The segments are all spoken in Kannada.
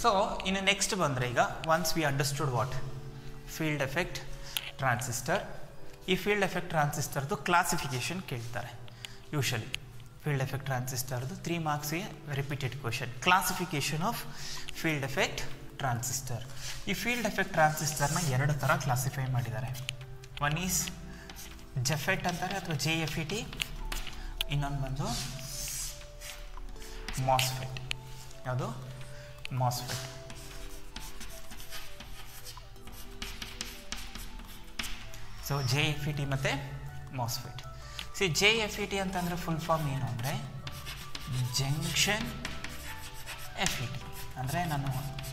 ಸೊ ಇನ್ನು ನೆಕ್ಸ್ಟ್ ಬಂದರೆ ಈಗ once we understood what field effect transistor ಈ ಫೀಲ್ಡ್ ಎಫೆಕ್ಟ್ ಟ್ರಾನ್ಸಿಸ್ಟರ್ದು ಕ್ಲಾಸಿಫಿಕೇಷನ್ ಕೇಳ್ತಾರೆ ಯೂಶಲಿ ಫೀಲ್ಡ್ ಎಫೆಕ್ಟ್ ಟ್ರಾನ್ಸಿಸ್ಟರ್ದು ತ್ರೀ ಮಾರ್ಕ್ಸ್ಗೆ repeated question classification of field effect transistor ಈ ಫೀಲ್ಡ್ ಎಫೆಕ್ಟ್ ಟ್ರಾನ್ಸಿಸ್ಟರ್ನ ಎರಡು ಥರ ಕ್ಲಾಸಿಫೈ ಮಾಡಿದ್ದಾರೆ ಒನ್ ಈಸ್ ಜೆಫೆಟ್ ಅಂತಾರೆ ಅಥವಾ ಜೆ ಎಫ್ ಇ ಟಿ ಇನ್ನೊಂದು ಬಂದು ಮಾಸ್ಫೆಟ್ ಯಾವುದು MOSFET so J F E T ಮತ್ತು MOSFET C J F E T ಅಂತಂದರೆ ಫುಲ್ ಫಾರ್ಮ್ ಏನು ಅಂದರೆ ಜಂಕ್ಷನ್ ಎಫ್ ಇ ಟಿ ಅಂದರೆ ನಾನು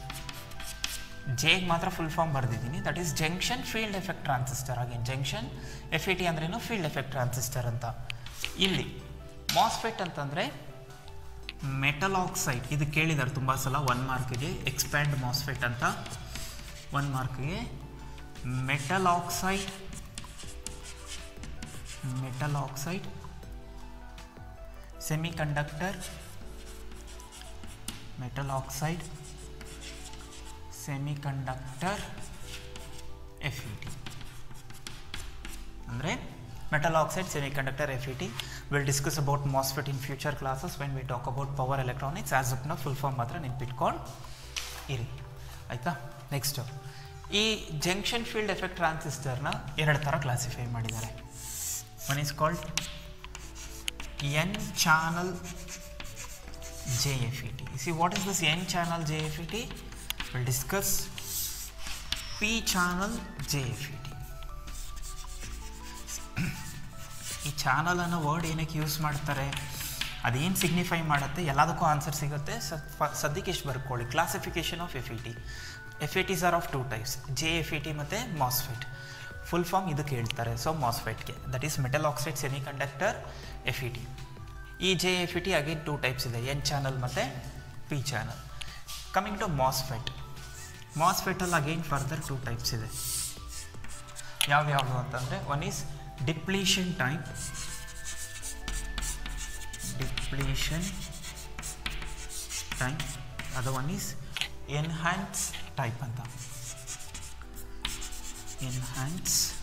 ಜೆಗೆ ಮಾತ್ರ ಫುಲ್ ಫಾರ್ಮ್ ಬರೆದಿದ್ದೀನಿ that is junction field effect transistor again junction F E T ಅಂದ್ರೇನು ಫೀಲ್ಡ್ ಎಫೆಕ್ಟ್ ಟ್ರಾನ್ಸಿಸ್ಟರ್ ಅಂತ ಇಲ್ಲಿ ಮಾಸ್ಫೆಟ್ ಅಂತಂದರೆ ಮೆಟಲ್ ಆಕ್ಸೈಡ್ ಇದು ಕೇಳಿದ್ದಾರೆ ತುಂಬ ಸಲ ಒನ್ ಮಾರ್ಕ್ಗೆ ಎಕ್ಸ್ಪ್ಯಾಂಡ್ ಮಾಸ್ಫೆಟ್ ಅಂತ ಒನ್ ಮಾರ್ಕ್ಗೆ metal oxide metal oxide semiconductor metal oxide semiconductor F E T ಅಂದರೆ metal oxide semiconductor FET we'll discuss about MOSFET in future classes when we talk about power electronics as of now full form ಮಾತ್ರ ನೆನ್ಪಿಟ್ಕೊಂಡು ಇರಿ ಆಯಿತಾ ನೆಕ್ಸ್ಟು ಈ ಜಂಕ್ಷನ್ ಫೀಲ್ಡ್ ಎಫೆಕ್ಟ್ ಟ್ರಾನ್ಸಿಸ್ಟರ್ನ ಎರಡು ಥರ ಕ್ಲಾಸಿಫೈ ಮಾಡಿದ್ದಾರೆ one is called N channel J F E T see what is this N channel J F E T will discuss P channel J F E T ಈ ಚಾನಲ್ ಅನ್ನೋ ವರ್ಡ್ ಏನಕ್ಕೆ ಯೂಸ್ ಮಾಡ್ತಾರೆ ಅದೇನು ಸಿಗ್ನಿಫೈ ಮಾಡುತ್ತೆ ಎಲ್ಲದಕ್ಕೂ ಆನ್ಸರ್ ಸಿಗುತ್ತೆ ಸದ್ಯಕ್ಕೆ ಇಷ್ಟು ಬರ್ಕೊಳ್ಳಿ classification of F E T F E Ts are of two types J F E T ಮತ್ತು ಮಾಸ್ಫೆಟ್ ಫುಲ್ ಫಾರ್ಮ್ ಇದಕ್ಕೆ ಹೇಳ್ತಾರೆ ಸೊ ಮಾಸ್ಫೆಟ್ಗೆ that is metal oxide semiconductor F E T ಈ J F E T again two types ಇದೆ ಎನ್ ಚಾನಲ್ ಮತ್ತು P channel coming to MOSFET ಮಾಸ್ಫೆಟಲ್ಲಿ ಅಗೇನ್ ಫರ್ದರ್ ಟೂ ಟೈಪ್ಸ್ ಇದೆ ಯಾವ್ಯಾವುದು ಅಂತಂದರೆ one is depletion type depletion type ಅದು ಒನ್ ಈಸ್ ಎನ್ಹ್ಯಾನ್ಸ್ ಟೈಪ್ ಅಂತ ಎನ್ಹ್ಯಾನ್ಸ್